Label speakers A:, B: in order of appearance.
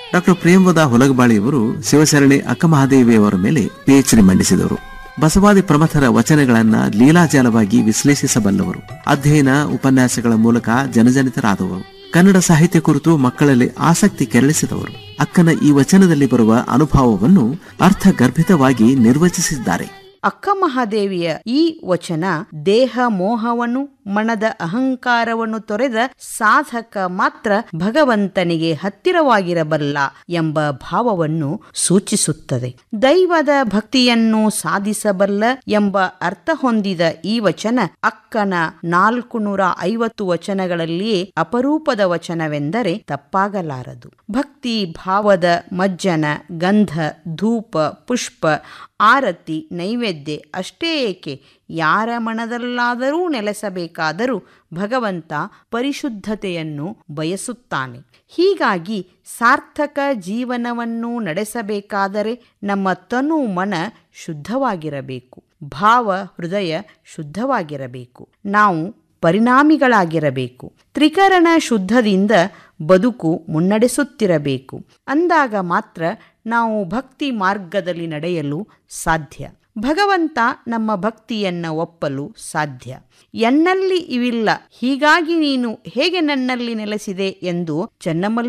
A: doctor ಪ್ರೇಮವದ ಹೊಲಗಬಾಳಿಯವರು ಶಿವಶರಣೆ ಅಕ್ಕಮಹಾದೇವಿಯವರ ಮೇಲೆ PhD ಮಂಡಿಸಿದವರು ಬಸವಾದಿ ಪ್ರಮಥರ ವಚನಗಳನ್ನ ಲೀಲಾಜಾಲವಾಗಿ ವಿಶ್ಲೇಷಿಸಬಲ್ಲವರು ಅಧ್ಯಯನ ಉಪನ್ಯಾಸಗಳ ಮೂಲಕ ಜನಜನಿತರಾದವರು ಕನ್ನಡ ಸಾಹಿತ್ಯ ಕುರಿತು ಮಕ್ಕಳಲ್ಲಿ ಆಸಕ್ತಿ ಕೆರಳಿಸಿದವರು ಅಕ್ಕನ ಈ ವಚನದಲ್ಲಿ ಬರುವ ಅನುಭವವನ್ನು ಅರ್ಥಗರ್ಭಿತವಾಗಿ ನಿರ್ವಚಿಸಿದ್ದಾರೆ
B: ಅಕ್ಕ ಮಹಾದೇವಿಯ ಈ ವಚನ ದೇಹ ಮೋಹವನ್ನು ಮನದ ಅಹಂಕಾರವನ್ನು ತೊರೆದ ಸಾಧಕ ಮಾತ್ರ ಭಗವಂತನಿಗೆ ಹತ್ತಿರವಾಗಿರಬಲ್ಲ ಎಂಬ ಭಾವವನ್ನು ಸೂಚಿಸುತ್ತದೆ ದೈವದ ಭಕ್ತಿಯನ್ನು ಸಾಧಿಸಬಲ್ಲ ಎಂಬ ಅರ್ಥ ಹೊಂದಿದ ಈ ವಚನ ಅಕ್ಕನ ನಾಲ್ಕು ನೂರ ಐವತ್ತು ವಚನಗಳಲ್ಲಿಯೇ ಅಪರೂಪದ ವಚನವೆಂದರೆ ತಪ್ಪಾಗಲಾರದು ಭಕ್ತಿ ಭಾವದ ಮಜ್ಜನ ಗಂಧ ಧೂಪ ಪುಷ್ಪ ಆರತಿ ನೈವೇದ್ಯ ಅಷ್ಟೇ ಏಕೆ ಯಾರ ಮನದಲ್ಲಾದರೂ ನೆಲೆಸಬೇಕಾದರೂ ಭಗವಂತ ಪರಿಶುದ್ಧತೆಯನ್ನು ಬಯಸುತ್ತಾನೆ ಹೀಗಾಗಿ ಸಾರ್ಥಕ ಜೀವನವನ್ನು ನಡೆಸಬೇಕಾದರೆ ನಮ್ಮ ತನು ಮನ ಶುದ್ಧವಾಗಿರಬೇಕು ಭಾವ ಹೃದಯ ಶುದ್ಧವಾಗಿರಬೇಕು ನಾವು ಪರಿಣಾಮಿಗಳಾಗಿರಬೇಕು ತ್ರಿಕರಣ ಶುದ್ಧದಿಂದ ಬದುಕು ಮುನ್ನಡೆಸುತ್ತಿರಬೇಕು ಅಂದಾಗ ಮಾತ್ರ ನಾವು ಭಕ್ತಿ ಮಾರ್ಗದಲ್ಲಿ ನಡೆಯಲು ಸಾಧ್ಯ ಭಗವಂತ ನಮ್ಮ ಭಕ್ತಿಯನ್ನ ಒಪ್ಪಲು ಸಾಧ್ಯ ಎನ್ನಲ್ಲಿ ಇವಿಲ್ಲ ಹೀಗಾಗಿ ನೀನು ಹೇಗೆ ನನ್ನಲ್ಲಿ ನೆಲೆಸಿದೆ ಎಂದು ಚೆನ್ನಮಲ್ಲ